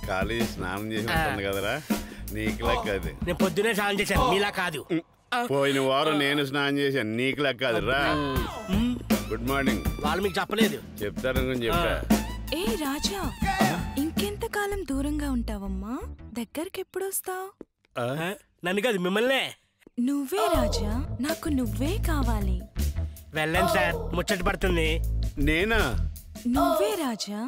College స్నానం చేసి ఉంటుంది కదరా నీకు లెక్క అది నేను పొద్దునే స్నానం చేశాను మీలా కాదు పోయిన వారం నేను స్నానం చేశాను నీకు లెక్క అది రా గుడ్ మార్నింగ్ వాళ్ళు మీకు చెప్పలేదు చెప్తారనుకుని చెప్పా ఏ రాజా ఇంకెంతకాలం దూరంగా ఉంటావమ్మా దగ్గరికి ఎప్పుడు వస్తావు ఆ, నన్ను కాదు మిమ్మల్నే నువ్వే రాజా నాకు నువ్వే కావాలి వెళ్ళండి సార్ ముచ్చట పడుతుంది నేనా నువ్వే రాజా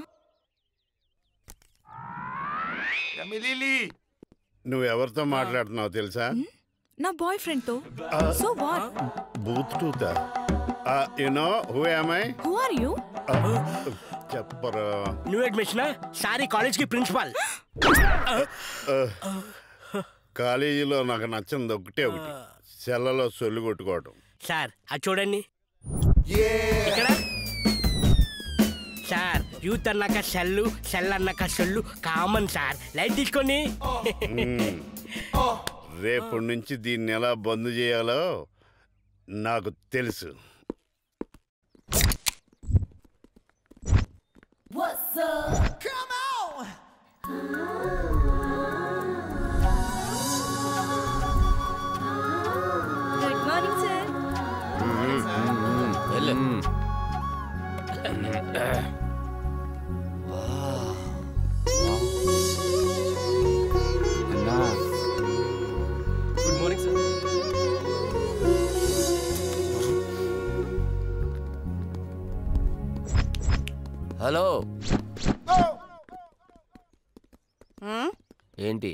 నువ్వు ఎవరితో మాట్లాడుతున్నావు తెలుసా నా బాయ్ ఫ్రెండ్ తో సో వాట్ బూత్ టూతా you know who I who are you చెప్పరు న్యూ అడ్మిషన్ సారీ కాలేజ్ కి ప్రిన్సిపాల్ కాలేజీలో నాకు నచ్చింది ఒకటే ఒకటి సెల్లలో సొల్లు కొట్టుకోవడం సార్ అది చూడండి ఇక్కడ సార్ యూత్ అన్నాక సెల్లు సెల్ అన్నాక సొల్లు కామన్ సార్ లైట్ తీసుకోండి రేపటి నుంచి దీన్ని ఎలా బంద్ చేయాలో నాకు తెలుసు good morning sir good morning sir hello ఏంటి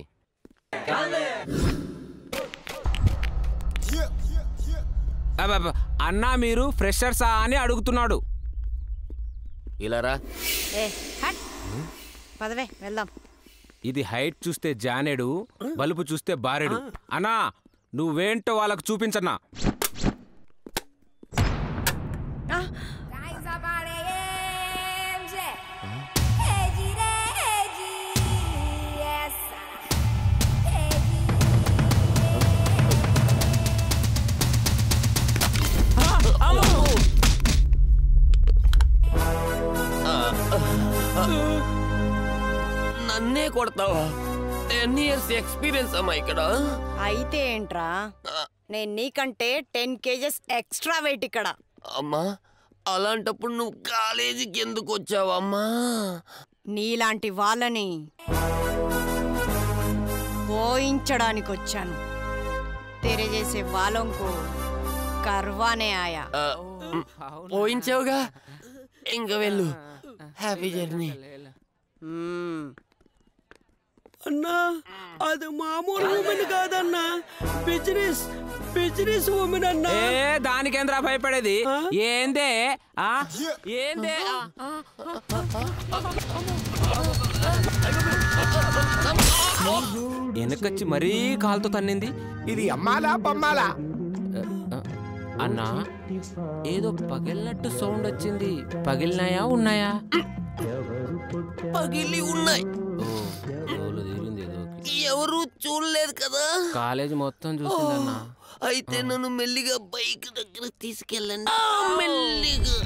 అబ్బబ్బ, అన్నా మీరు ఫ్రెషర్సా అని అడుగుతున్నాడు ఇలా రా ఏ హట్ పదవే వెళ్దాం ఇది హైట్ చూస్తే జానెడు బలుపు చూస్తే బారెడు అన్నా నువ్వేంటో వాళ్ళకు చూపించన్నా నన్నే కొడతావా టెన్ ఇయర్స్ ఎక్స్పీరియన్స్ అమ్మా ఇక్కడ అయితే ఏంట్రా నేను నీకంటే టెన్ కేజెస్ ఎక్స్ట్రా వెయిట్ ఇక్కడ అమ్మా అలాంటప్పుడు నువ్వు కాలేజీకి ఎందుకు వచ్చావమ్మా నీలాంటి వాళ్ళని పోయించడానికి వచ్చాను తెరజేసే వాళ్ళంకు కర్వానే ఆయా ఆ, మ్, పోయించావుగా ఇంక వెళ్ళు హ్యాపీ జర్నీ మ్మ్. అన్నా అది మామూలు ఉమెన్ కాదన్నా బిజినెస్ బిజినెస్ ఉమెన్ అన్నా ఏ దానికేంద్రా భయపడేది ఏందే ఆ ఏందే ఆ, వెనకొచ్చి మరీ కాలుతో తన్నింది ఇది అమ్మాలా బొమ్మాలా అన్నా ఏదో పగిలినట్టు సౌండ్ వచ్చింది పగిలినాయా ఉన్నాయా పగిలి ఉన్నాయి ఓ, దోలు తీరింది ఏదో ఒకటి. ఎవరు చూడలేదు కదా కాలేజ్ మొత్తం చూసిందన్నా అయితే నన్ను మెల్లిగా బైక్ దగ్గర తీసుకెళ్ళండి మెల్లిగా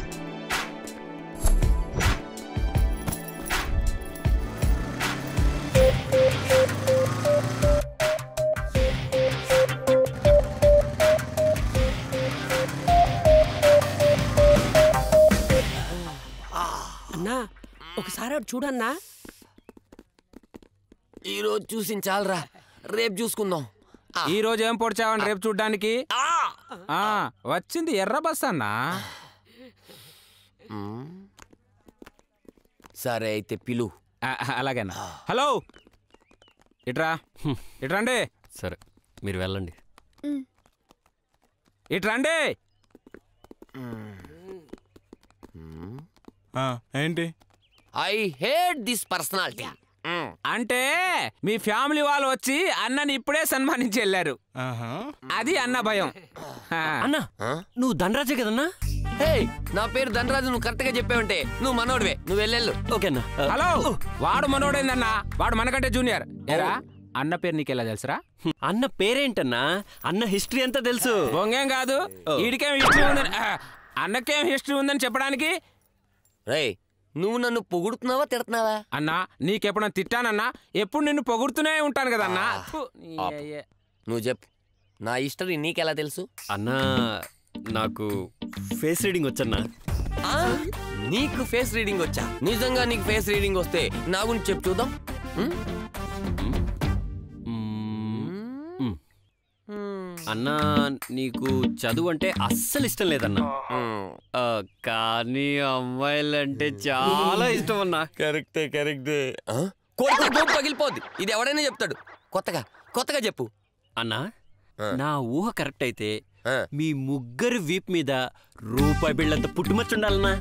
అన్నా ఒకసారి అటు చూడన్నా ఈరోజు చూసి చాలరా రేపు చూసుకుందాం ఆ, ఈ రోజు ఏం పొడిచావని రేపు చూడ్డానికి ఆ! ఆ వచ్చింది ఎర్ర బస్ అన్నా మ్. సరే అయితే పిలు ఆ, అలాగేనా హలో ఇట్రా ఇట్రండి సరే మీరు వెళ్ళండి ఇట్రండి ఏంటి ఐ హేట్ దిస్ పర్సనాలిటీ అంటే మీ ఫ్యామిలీ వాళ్ళు వచ్చి అన్నని ఇప్పుడే సన్మానించి వెళ్ళారు అది అన్న భయం ఆ, అన్నా నువ్వు ధనరాజే కదన్నా హే నా పేరు ధనరాజు నువ్వు కరెక్ట్ గా చెప్పావంటే నువ్వు మనోడివే నువ్వు వెళ్ళెళ్ళు ఓకేనా హలో వాడు మనోడైందన్నా వాడు మనకంటే జూనియర్ ఏరా అన్న పేరు నీకెలా తెలుసురా అన్న పేరేంటన్నా అన్న హిస్టరీ అంతా తెలుసు బొంగేం కాదు వీడికేం హిస్టరీ ఉందని ఆ, అన్నకేం హిస్టరీ ఉందని చెప్పడానికి రేయ్ నువ్వు నన్ను పొగుడుతున్నావా తిడుతున్నావా అన్నా నీకెప్పుడన్నా తిట్టానన్నా ఎప్పుడు నిన్ను పొగుడుతూనే ఉంటాను కదన్నా ఆ. ఫు, నీ ఆపు. అయ్యే. నువ్వు చెప్పు నా హిస్టరీ నీకెలా తెలుసు అన్నా నాకు ఫేస్ రీడింగ్ వచ్చన్నా ఆ? నీకు ఫేస్ రీడింగ్ వచ్చా నిజంగా నీకు ఫేస్ రీడింగ్ వస్తే నా గురించి చెప్పు చూద్దాం ఉం? మ్మ్. అన్నా నీకు చదువు అంటే అస్సలు ఇష్టం లేదన్నా ఉం. ఆ, కానీ అమ్మాయిలంటే చాలా ఇష్టం అన్నా కరెక్టే కరెక్టే ఆ? కొడితే గోపు పగిలిపోద్ది ఇది ఎవడైనా చెప్తాడు కొత్తగా కొత్తగా చెప్పు అన్నా ఆ. నా ఊహ కరెక్ట్ అయితే ఆ. మీ ముగ్గురు వీప్ మీద రూపాయి బిళ్ళంత పుట్టుమచ్చు ఉండాలన్నా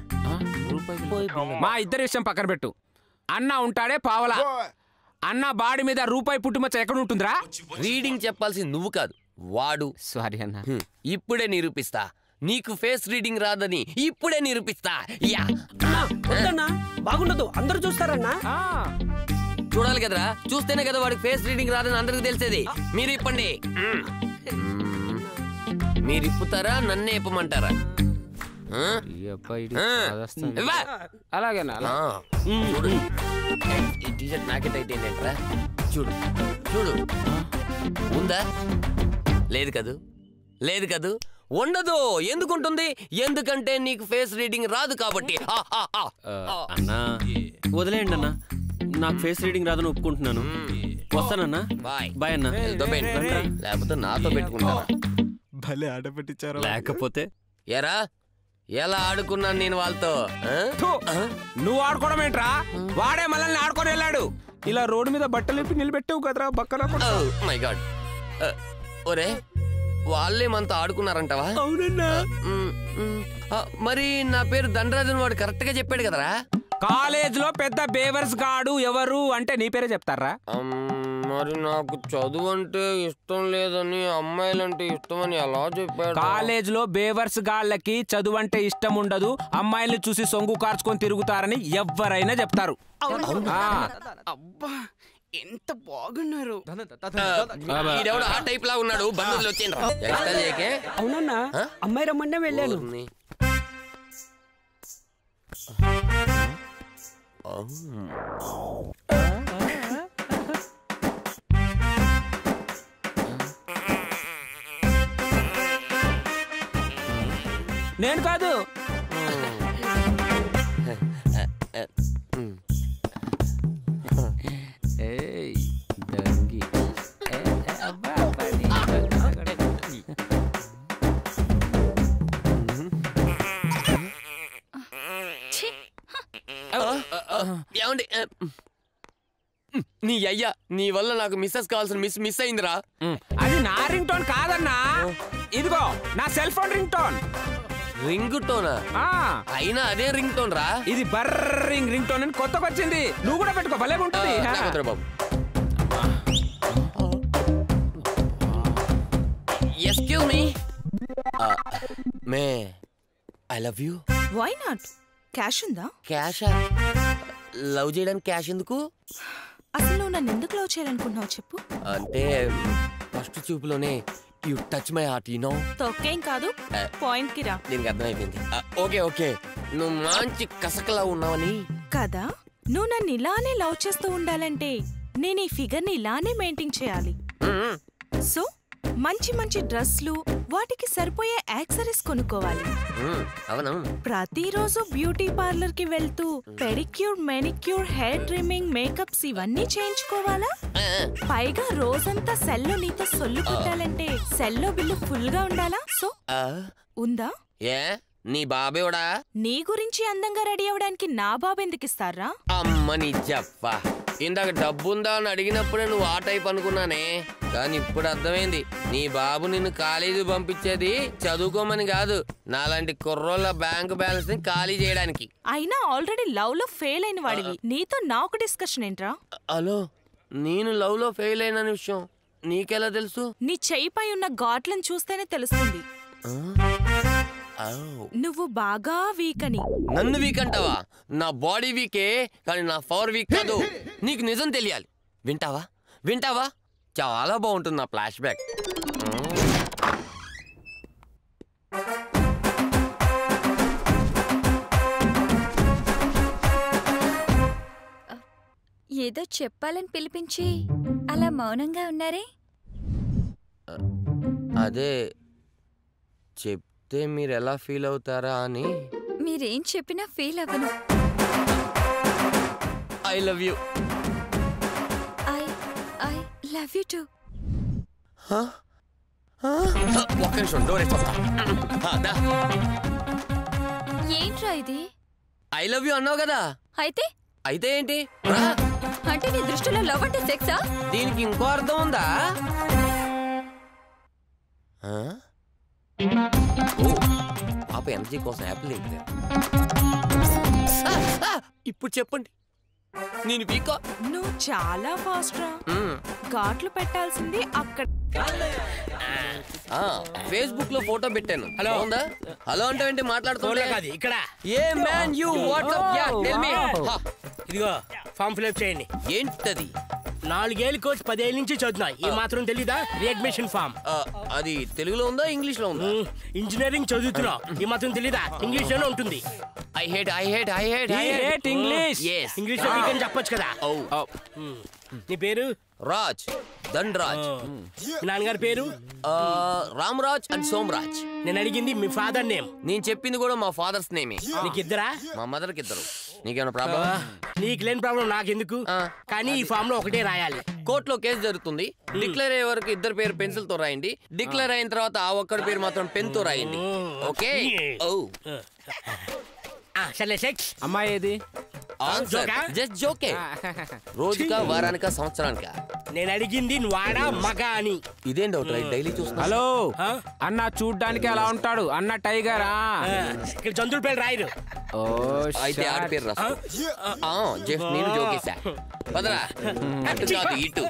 మా ఇద్దరి విషయం పక్కన పెట్టు అన్న ఉంటాడే పావలా అన్న బాడీ మీద రూపాయి పుట్టుమచ్చ ఎక్కడ ఉంటుందిరా రీడింగ్ చెప్పాల్సింది నువ్వు కాదు వాడు సారీ అన్న హ్మ్. ఇప్పుడే నిరూపిస్తా నీకు ఫేస్ రీడింగ్ రాదని ఇప్పుడే నిరూపిస్తా యా వద్దన్నా బాగుండదు అందరూ చూస్తారన్నా ఆ, చూడాలి కదరా చూస్తేనే కదా వాడికి ఫేస్ రీడింగ్ రాదని అందరికి తెలిసేది మీరు ఇప్పండి మ్మ్. మ్మ్. మీరు ఇప్పుతారా నన్నే ఇప్పమంటారా ఆ? ఈ అబ్బాయి ఆ. చదవస్తాను. ఇవ్వా. అలాగేనా ఆ. అలా. చూడు ఈ టీషర్ట్ నాకే టైట్ ఏంటంటరా చూడు చూడు ఉందా లేదు కదూ లేదు కదూ ఉండదు ఎందుకుంటుంది ఎందుకంటే నీకు ఫేస్ రీడింగ్ రాదు కాబట్టి ఆ, ఆ, ఆ. ఆ, అన్నా వదిలేయండి అన్నా నాకు ఫేస్ రీడింగ్ రాదని ఒప్పుకుంటున్నాను వస్తానన్నా బాయ్ బాయ్ అన్నా దొబ్బేయండి. లేకపోతే నాతో పెట్టుకుంటారా భలే ఆట పెట్టించారు లేకపోతే ఎరా ఎలా ఆడుకున్నాను నేను వాళ్ళతో ఆ? థు, నువ్వు ఆడుకోవడం ఏంట్రా వాడే మనల్ని ఆడుకొని వెళ్ళాడు ఇలా రోడ్డు మీద బట్టలు ఇప్పి నిలబెట్టావు కదరా బక్కన ఓ మై గాడ్ ఒరే వాళ్ళే మనతో ఆడుకున్నారంటవా అవునన్నా మ్, మ్. ఆ, మరి నా పేరు దండరాజన్ వాడు కరెక్ట్ గా చెప్పాడు కదరా కాలేజ్ లో పెద్ద బేవర్స్ గాడు ఎవరు అంటే నీ పేరే చెప్తారా అమ్, మరి నాకు చదువు అంటే ఇష్టం లేదని అమ్మాయిలంటే ఇష్టం అని ఎలా చెప్పాడు కాలేజ్ లో బేవర్స్ గాళ్ళకి చదువు అంటే ఇష్టం ఉండదు అమ్మాయిల్ని చూసి సొంగు కార్చుకొని తిరుగుతారని ఎవరైనా చెప్తారు ఆ, అబ్బా ఎంత బాగున్నారు ఆ, ఈడెవడో ఆ టైప్ లా ఉన్నాడు బంధువులు వచ్చేయండి అవునన్నా ఆ? అమ్మాయి రమ్మన్నా వెళ్ళాను నేను కాదు ఏయ్, దంగి. ఏ, ఏ, అబ్బా, అబ్బా, నీ- ఏమండి ఆ, నీ అయ్యా నీ వల్ల నాకు మిస్సెస్ కావాల్సిన మిస్ మిస్ అయిందిరా ఉమ్, అది నా రింగ్ టోన్ కాదన్నా ఇదిగో నా cell phone ring tone ring టోనా ఆ, అయినా అదే రింగ్ టోన్ రా ఇది బర్రింగ్ రింగ్ టోన్ అని కొత్తగా వచ్చింది నువ్వు కూడా పెట్టుకో భలే ఉంటుంది ఆ, నాకు వద్దురా బాబు excuse me may I love you why not cash ఉందా క్యాష్ లవ్ చేయడానికి క్యాష్ ఎందుకు అసలు నువ్వు నన్ను ఎందుకు లవ్ చేయాలనుకుంటున్నావు చెప్పు అంటే ఫస్ట్ చూపులోనే you touch my heart you know తొక్కేం కాదు పాయింట్ కి రా దీనికి అర్థమైపోయింది ఆ, ఓకే ఓకే నువ్వు మంచి కసకలా ఉన్నావని కదా నువ్వు నన్ను ఇలానే లవ్ చేస్తూ ఉండాలంటే నేను ఈ ఫిగర్ ని ఇలానే మెయింటైన్ చేయాలి మ్మ్. సో మంచి మంచి డ్రెస్లు వాటికి సరిపోయే యాక్సరీస్ కొనుక్కోవాలి మ్మ్. అవునవును ప్రతిరోజు బ్యూటీ పార్లర్ కి వెళ్తూ pedicure manicure hair trimming makeups ఇవన్నీ చేయించుకోవాలా ఆ, ఆ. పైగా రోజంతా సెల్లో నీతో సొల్లు పెట్టాలంటే సెల్లో బిల్లు ఫుల్ గా ఉండాలా సో ఆ, ఉందా ఏ నీ బాబేవడా నీ గురించి అందంగా రెడీ అవ్వడానికి నా బాబు ఎందుకు ఇస్తారా అమ్మ నీ చెప్ప ఇందాక డబ్బుందా అని అడిగినప్పుడే నువ్వు ఆ టైప్ అనుకున్నానే కానీ ఇప్పుడు అర్థమైంది నీ బాబు నిన్ను కాలేజీ పంపించేది చదువుకోమని కాదు నాలాంటి కుర్రోళ్ళ బ్యాంక్ బ్యాలెన్స్ ని ఖాళీ చేయడానికి అయినా ఆల్రెడీ లవ్ లో ఫెయిల్ అయిన వాడివి నీతో నాకు డిస్కషన్ ఏంట్రా హలో నేను లవ్ లో ఫెయిల్ అయిన విషయం నీకెలా తెలుసు నీ చెయ్యిపై ఉన్న ఘాట్లను చూస్తేనే తెలుస్తుంది ఆ? ఔ. నువ్వు బాగా వీక్ అని నన్ను వీక్ అంటావా నా బాడీ వీకే కానీ నా పవర్ వీక్ కాదు నీకు నిజం తెలియాలి వింటావా వింటావా చాలా బాగుంటుంది నా ఫ్లాష్ బ్యాక్ ఏదో చెప్పాలని పిలిపించి అలా మౌనంగా ఉన్నారే అదే చెప్తే మీరు ఎలా ఫీల్ అవుతారా అని మీరేం చెప్పినా ఫీల్ అవ్వను I love you I I love you too ఒక్క నిమిషం డోర్ ఏంట్రా ఇది ఐ లవ్ యూ అన్నావు కదా అయితే అయితే ఏంటి రా. అంటే నీ దృష్టిలో లవ్ అంటే సెక్సా దీనికి ఇంకో అర్థం ఉందా ఆ? ఓ, పాప ఎనర్జీ కోసం యాపిల్ తింటుంది ఆ, ఆ, ఇప్పుడు చెప్పండి నేను పీకో నువ్వు చాలా ఫాస్ట్ రా ఘాట్లు పెట్టాల్సింది అక్కడ ఫేస్బుక్ లో ఫోటో పెట్టాను హలో ఉందా హలో అంటే ఏంటి ఫోన్లో మాట్లాడుతున్నా కాదు ఇక్కడ hey man you WhatsApp ya tell me ఇదిగో ఫామ్ ఫిల్అప్ చేయండి ఏంటది నాలుగేళ్ళు కోచ్ పదేళ్ళ నుంచి చదువుతున్నా ఈ మాత్రం తెలీదా రీఅడ్మిషన్ ఫామ్ ఆ, అది తెలుగులో ఉందా ఇంగ్లీష్ లో ఉందా ఇంజనీరింగ్ చదువుతున్నా ఈ మాత్రం తెలీదా ఇంగ్లీష్ లోనే ఉంటుంది I hate I hate I hate I hate hate English yes English లో వీకెండ్ చెప్పొచ్చు కదా ఓ నీ పేరు రాజ్ దండ్ రాజ్ మీ నాన్నగారి పేరు రామ్ రాజ్ అండ్ సోమరాజ్ నేను అడిగింది మీ ఫాదర్ నేమ్ నేను చెప్పింది కూడా మా ఫాదర్స్ నేమే నీకు ఇద్దరా మా మదర్ కి ఇద్దరు నీకేమైనా ప్రాబ్లం నీకు లేని ప్రాబ్లం నాకెందుకు కానీ ఈ ఫామ్ లో ఒకటే రాయాలి కోర్టులో కేసు జరుగుతుంది డిక్లేర్ అయ్యే వరకు ఇద్దరు పేరు పెన్సిల్ తో రాయండి డిక్లేర్ అయిన తర్వాత ఆ ఒక్కడి పేరు మాత్రం పెన్ తో రాయండి ఓకే ఓ ఆ, సర్లే సెక్స్ అమ్మాయి ఏది ఆన్సర్ జోకా? జస్ట్ జోకే రోజుకా వారానికా సంవత్సరానికా నేను అడిగింది నువ్వు వాడా మగ అని ఇదేం డౌట్ రైట్ డైలీ చూస్తున్నా హలో ఆ? అన్న చూడ్డానికి అలా ఉంటాడు అన్న టైగరా ఆ, ఇక్కడ జంతువుల పేరు రాయరు ఓ అయితే ఆడి పేరు రాసుకో ఆ, జస్ట్ నేను జోకేసా పదరా అటు కాదు ఇటు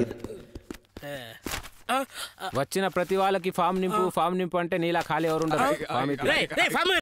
ఆ, వచ్చిన ప్రతి వాళ్ళకి ఫామ్ నింపు ఫామ్ నింపు అంటే నీలా ఖాళీ ఎవరు ఉండరు ఫామ్ ఇట్లా. రేయ్, రేయ్, ఫామ్